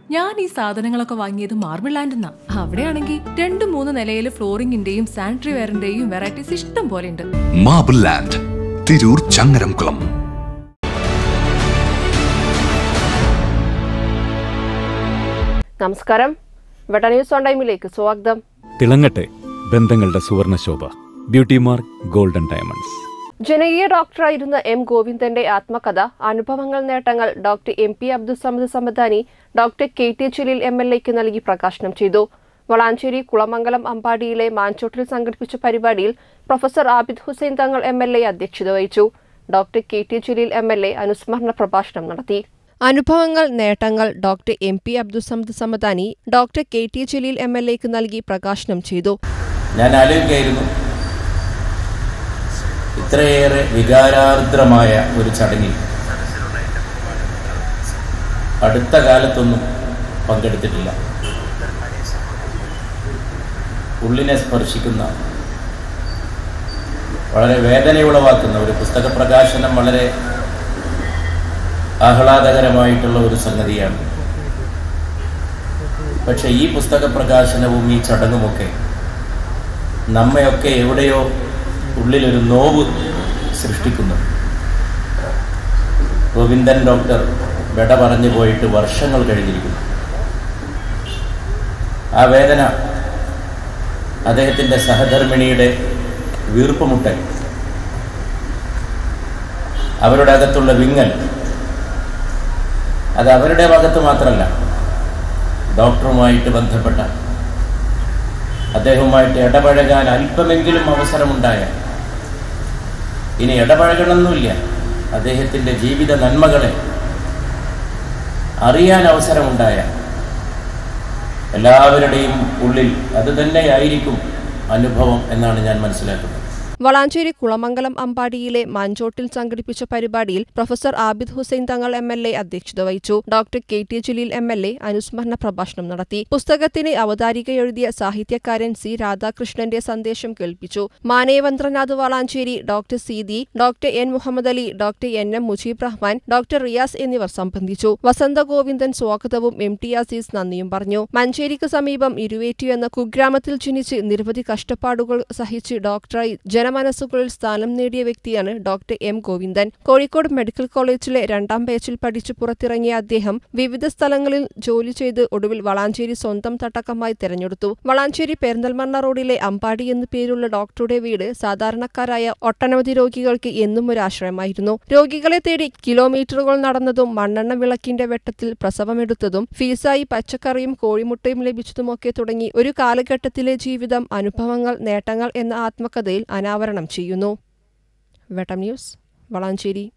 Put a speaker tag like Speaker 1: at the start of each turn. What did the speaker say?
Speaker 1: ഞാൻ ഈ സാധനങ്ങളൊക്കെ വാങ്ങിയത് മാർബിൾ ലാൻഡെന്നാ അവിടെയാണെങ്കിൽ രണ്ട് മൂന്ന് നിലയിൽ ഫ്ലോറിംഗിന്റെയും സാനിറ്ററി വെയറിന്റെയും വെറൈറ്റീസ് ഇഷ്ടം പോലെ ഉണ്ട്
Speaker 2: മാബിൾ ലാൻഡ് തിരൂർ ചങ്ങരംകുളം
Speaker 3: നമസ്കാരം വെട്ട ന്യൂസ് ഓൺ ടൈമിലേക്ക് സ്വാഗതം
Speaker 4: തിളങ്ങട്ടെ ബന്ധങ്ങളുടെ സുവർണശോഭ ബ്യൂട്ടി മാർക്ക് ഗോൾഡൻ ഡയമണ്ട്സ്
Speaker 3: ജനകീയ ഡോക്ടറായിരുന്ന എം ഗോവിന്ദന്റെ ആത്മകഥ അനുഭവങ്ങൾ നേട്ടങ്ങൾ doctor M P Abdussamad Samadani doctor K T Jaleel M L എക്ക് നൽകി പ്രകാശനം ചെയ്തു വളാഞ്ചേരി കുളമംഗലം അമ്പാടിയിലെ മാഞ്ചോട്ടിൽ സംഘടിപ്പിച്ച പരിപാടിയിൽ പ്രൊഫസർ ആബിദ് ഹുസൈൻ തങ്ങൾ എം എൽ എ അധ്യക്ഷത വഹിച്ചു doctor K T Jaleel M L A അനുസ്മരണ പ്രഭാഷണം നടത്തി അനുഭവങ്ങൾ നേട്ടങ്ങൾ doctor M P Abdussamad Samadani doctor K T Jaleel M L എക്ക് നൽകി പ്രകാശനം ചെയ്തു
Speaker 5: ഞാൻ ആലോചിക്കായിരുന്നു ഇത്രയേറെ വികാരാർദ്രമായ ഒരു ചടങ്ങിൽ അടുത്ത കാലത്തൊന്നും പങ്കെടുത്തിട്ടില്ല ഉള്ളിനെ സ്പർശിക്കുന്ന വളരെ വേദനയുളവാക്കുന്ന ഒരു പുസ്തക പ്രകാശനം വളരെ ആഹ്ലാദകരമായിട്ടുള്ള ഒരു സംഗതിയാണ് പക്ഷെ ഈ പുസ്തക പ്രകാശനവും ഈ ചടങ്ങുമൊക്കെ നമ്മയൊക്കെ എവിടെയോ ഉള്ളിലൊരു നോവ് സൃഷ്ടിക്കുന്നു ഗോവിന്ദൻ ഡോക്ടർ വിട പറഞ്ഞു പോയിട്ട് വർഷങ്ങൾ കഴിഞ്ഞിരിക്കുന്നു ആ വേദന അദ്ദേഹത്തിൻ്റെ സഹധർമ്മിണിയുടെ വീർപ്പുമുട്ടൽ അവരുടെ അകത്തുള്ള വിങ്ങൽ അത് അവരുടെ ഭാഗത്ത് മാത്രമല്ല ഡോക്ടറുമായിട്ട് ബന്ധപ്പെട്ട അദ്ദേഹവുമായിട്ട് ഇടപഴകാൻ അല്പമെങ്കിലും അവസരമുണ്ടായ ഇനി ഇടപഴകണമെന്നില്ല അദ്ദേഹത്തിൻ്റെ ജീവിത നന്മകളെ അറിയാൻ അവസരമുണ്ടായ എല്ലാവരുടെയും ഉള്ളിൽ അത് തന്നെയായിരിക്കും അനുഭവം എന്നാണ് ഞാൻ മനസ്സിലാക്കുന്നത്
Speaker 3: വളാഞ്ചേരി കുളമംഗലം അമ്പാടിയിലെ മാഞ്ചോട്ടിൽ സംഘടിപ്പിച്ച പരിപാടിയിൽ പ്രൊഫസർ ആബിദ് ഹുസൈൻ തങ്ങൾ എം എൽ എ അധ്യക്ഷത വഹിച്ചു doctor K T Jaleel M L A അനുസ്മരണ പ്രഭാഷണം നടത്തി പുസ്തകത്തിന് അവതാരിക എഴുതിയ സാഹിത്യകാരൻ സി രാധാകൃഷ്ണന്റെ സന്ദേശം കേൾപ്പിച്ചു Manavendranath Valanchery doctor Seethi doctor N Muhammad Ali doctor N M Mujeeb Rahman doctor Riyas എന്നിവർ സംബന്ധിച്ചു വസന്ത ഗോവിന്ദൻ സ്വാഗതവും എം ടി അസീസ് നന്ദിയും പറഞ്ഞു മഞ്ചേരിക്ക് സമീപം ഇരുവേറ്റു എന്ന കുഗ്രാമത്തിൽ ജനിച്ച് നിരവധി കഷ്ടപ്പാടുകൾ സഹിച്ച് ഡോക്ടറായി ജനമനസ്സുകളിൽ സ്ഥാനം നേടിയ വ്യക്തിയാണ് doctor M Govindan Kozhikode medical കോളേജിലെ രണ്ടാം ബാച്ചിൽ പഠിച്ചു പുറത്തിറങ്ങിയ അദ്ദേഹം വിവിധ സ്ഥലങ്ങളിൽ ജോലി ചെയ്ത് ഒടുവിൽ വളാഞ്ചേരി സ്വന്തം തട്ടക്കമായി തെരഞ്ഞെടുത്തു വളാഞ്ചേരി പെരിന്തൽമണ്ണ റോഡിലെ അമ്പാടി എന്നു പേരുള്ള ഡോക്ടറുടെ വീട് സാധാരണക്കാരായ ഒട്ടനവധി രോഗികൾക്ക് എന്നും ഒരു ആശ്രയമായിരുന്നു രോഗികളെ തേടി കിലോമീറ്ററുകൾ നടന്നതും മണ്ണെണ്ണ വിളക്കിന്റെ വെട്ടത്തിൽ പ്രസവമെടുത്തതും ഫീസായി പച്ചക്കറിയും കോഴിമുട്ടയും ലഭിച്ചതുമൊക്കെ തുടങ്ങി ഒരു കാലഘട്ടത്തിലെ ജീവിതം അനുഭവങ്ങൾ നേട്ടങ്ങൾ എന്ന ആത്മകഥയിൽ അനാവരണം ചെയ്യുന്നു വെട്ടം ന്യൂസ് വളാഞ്ചേരി